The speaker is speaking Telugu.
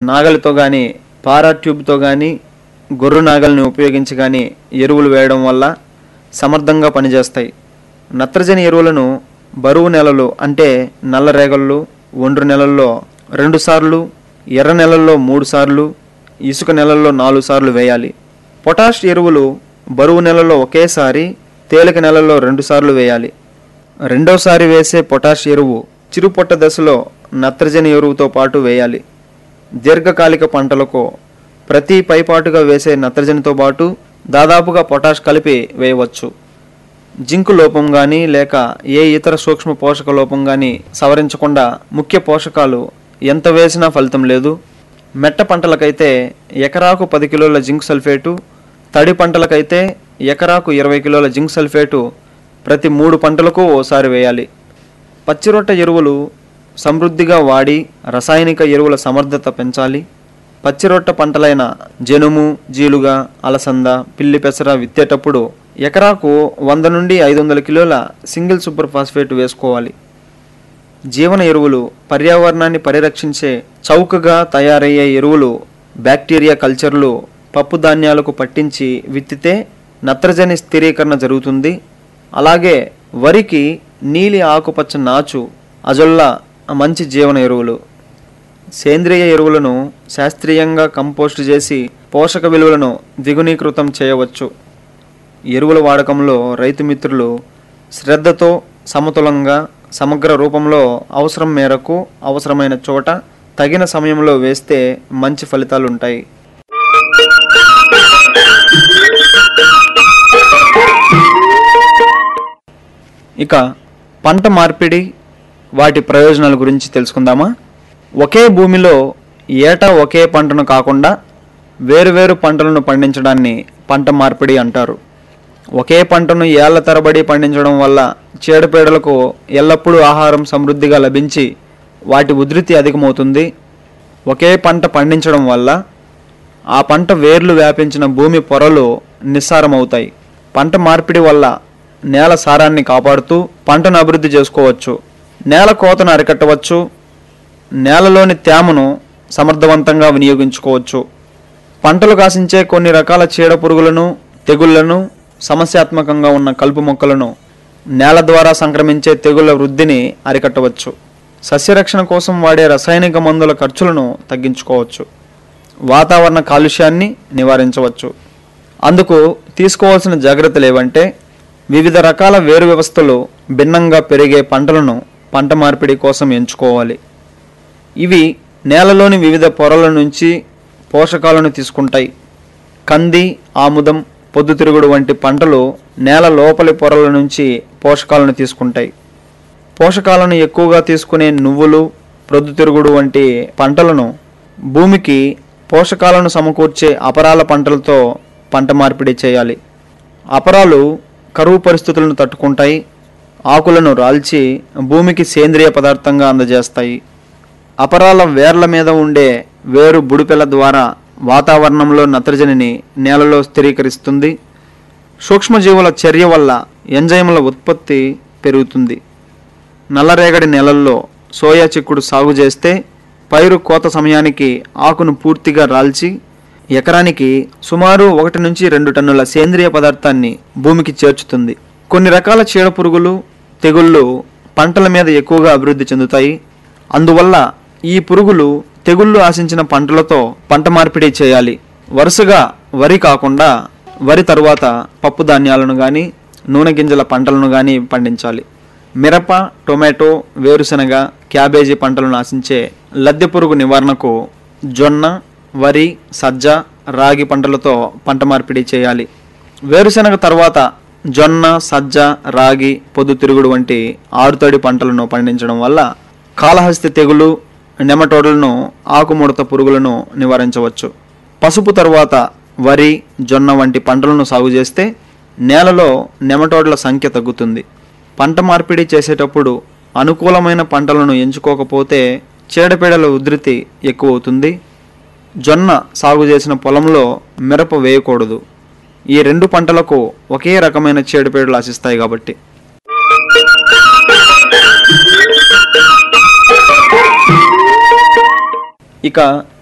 నాగలితో కానీ పారా ట్యూబ్తో కానీ గొర్రు నాగల్ని ఉపయోగించి కానీ ఎరువులు వేయడం వల్ల సమర్థంగా పనిచేస్తాయి నత్రజని ఎరువులను బరువు నెలలు అంటే నల్ల రేగళ్ళు ఒండ్రు నెలల్లో రెండు సార్లు ఎర్ర నెలల్లో మూడు సార్లు ఇసుక నెలల్లో నాలుగు సార్లు వేయాలి పొటాష్ ఎరువులు బరువు నెలలో ఒకేసారి తేలిక నెలల్లో రెండు సార్లు వేయాలి రెండోసారి వేసే పొటాష్ ఎరువు చిరుపొట్ట దశలో నత్రజని ఎరువుతో పాటు వేయాలి దీర్ఘకాలిక పంటలకు ప్రతి పైపాటుగా వేసే నత్రజనితో పాటు దాదాపుగా పొటాష్ కలిపి వేయవచ్చు జింకు లోపం కానీ లేక ఏ ఇతర సూక్ష్మ పోషక లోపం కానీ సవరించకుండా ముఖ్య పోషకాలు ఎంత వేసినా ఫలితం లేదు మెట్ట పంటలకైతే ఎకరాకు పది కిలోల జింక్ సల్ఫేటు తడి పంటలకైతే ఎకరాకు ఇరవై కిలోల జింక్ సల్ఫేటు ప్రతి మూడు పంటలకు ఓసారి వేయాలి పచ్చిరొట్ట ఎరువులు సమృద్ధిగా వాడి రసాయనిక ఎరువుల సమర్థత పెంచాలి పచ్చిరొట్ట పంటలైన జనుము జీలుగా అలసంద పిల్లి పెసర విత్తేటప్పుడు ఎకరాకు వంద నుండి ఐదు వందల కిలోల సింగిల్ సూపర్ ఫాస్ఫేట్ వేసుకోవాలి జీవన ఎరువులు పర్యావరణాన్ని పరిరక్షించే చౌకగా తయారయ్యే ఎరువులు బ్యాక్టీరియా కల్చర్లు పప్పు ధాన్యాలకు పట్టించి విత్తితే నత్రజని స్థిరీకరణ జరుగుతుంది అలాగే వరికి నీలి ఆకుపచ్చ నాచు అజొల్లా మంచి జీవన ఎరువులు సేంద్రియ ఎరువులను శాస్త్రీయంగా కంపోస్ట్ చేసి పోషక విలువలను ద్విగుణీకృతం చేయవచ్చు ఎరువుల వాడకంలో రైతు మిత్రులు శ్రద్ధతో సమతులంగా సమగ్ర రూపంలో అవసరం మేరకు అవసరమైన చోట తగిన సమయంలో వేస్తే మంచి ఫలితాలు ఉంటాయి ఇక పంట మార్పిడి వాటి ప్రయోజనాల గురించి తెలుసుకుందామా ఒకే భూమిలో ఏటా ఒకే పంటను కాకుండా వేరువేరు పంటలను పండించడాన్ని పంట మార్పిడి అంటారు ఒకే పంటను ఏళ్ల తరబడి పండించడం వల్ల చీడపీడలకు ఎల్లప్పుడూ ఆహారం సమృద్ధిగా లభించి వాటి ఉధృతి అధికమవుతుంది ఒకే పంట పండించడం వల్ల ఆ పంట వేర్లు వ్యాపించిన భూమి పొరలు నిస్సారమవుతాయి పంట మార్పిడి వల్ల నేల సారాన్ని కాపాడుతూ పంటను అభివృద్ధి చేసుకోవచ్చు నేల కోతను అరికట్టవచ్చు నేలలోని తేమను సమర్థవంతంగా వినియోగించుకోవచ్చు పంటలు కాసించే కొన్ని రకాల చీడ పురుగులను తెగుళ్లను సమస్యాత్మకంగా ఉన్న కలుపు మొక్కలను నేల ద్వారా సంక్రమించే తెగుళ్ల వృద్ధిని అరికట్టవచ్చు సస్యరక్షణ కోసం వాడే రసాయనిక మందుల ఖర్చులను తగ్గించుకోవచ్చు వాతావరణ కాలుష్యాన్ని నివారించవచ్చు అందుకు తీసుకోవాల్సిన జాగ్రత్తలు ఏవంటే వివిధ రకాల వేరు వ్యవస్థలు భిన్నంగా పెరిగే పంటలను పంట మార్పిడి కోసం ఎంచుకోవాలి ఇవి నేలలోని వివిధ పొరల నుంచి పోషకాలను తీసుకుంటాయి కంది ఆముదం పొద్దుతిరుగుడు వంటి పంటలు నేల లోపలి పొరల నుంచి పోషకాలను తీసుకుంటాయి పోషకాలను ఎక్కువగా తీసుకునే నువ్వులు ప్రొద్దుతిరుగుడు వంటి పంటలను భూమికి పోషకాలను సమకూర్చే అపరాల పంటలతో పంట మార్పిడి చేయాలి అపరాలు కరువు పరిస్థితులను తట్టుకుంటాయి ఆకులను రాల్చి భూమికి సేంద్రియ పదార్థంగా అందజేస్తాయి అపరాల వేర్ల మీద ఉండే వేరు బుడిపెల ద్వారా వాతావరణంలో నత్రజనిని నేలలో స్థిరీకరిస్తుంది సూక్ష్మజీవుల చర్య వల్ల ఎంజైముల ఉత్పత్తి పెరుగుతుంది నల్లరేగడి నెలల్లో సోయా చిక్కుడు సాగు చేస్తే పైరు కోత సమయానికి ఆకును పూర్తిగా రాల్చి ఎకరానికి సుమారు ఒకటి నుంచి రెండు టన్నుల సేంద్రియ పదార్థాన్ని భూమికి చేర్చుతుంది కొన్ని రకాల చీడ పురుగులు తెగుళ్ళు పంటల మీద ఎక్కువగా అభివృద్ధి చెందుతాయి అందువల్ల ఈ పురుగులు తెగుళ్ళు ఆశించిన పంటలతో పంట మార్పిడి చేయాలి వరుసగా వరి కాకుండా వరి తరువాత పప్పు ధాన్యాలను కానీ నూనె గింజల పంటలను కానీ పండించాలి మిరప టొమాటో వేరుశనగ క్యాబేజీ పంటలను ఆశించే లద్దె పురుగు నివారణకు జొన్న వరి సజ్జ రాగి పంటలతో పంట మార్పిడి చేయాలి వేరుశనగ తర్వాత జొన్న సజ్జ రాగి పొద్దుతిరుగుడు వంటి ఆరుతడి పంటలను పండించడం వల్ల కాళహస్తి తెగులు నెమటోడ్లను ఆకుముడత పురుగులను నివారించవచ్చు పసుపు తరువాత వరి జొన్న వంటి పంటలను సాగు చేస్తే నేలలో నెమటోడ్ల సంఖ్య తగ్గుతుంది పంట మార్పిడి చేసేటప్పుడు అనుకూలమైన పంటలను ఎంచుకోకపోతే చీడపీడల ఉధృతి ఎక్కువ అవుతుంది జొన్న సాగు చేసిన పొలంలో మిరప వేయకూడదు ఈ రెండు పంటలకు ఒకే రకమైన చీడపీడలు ఆశిస్తాయి కాబట్టి ఇక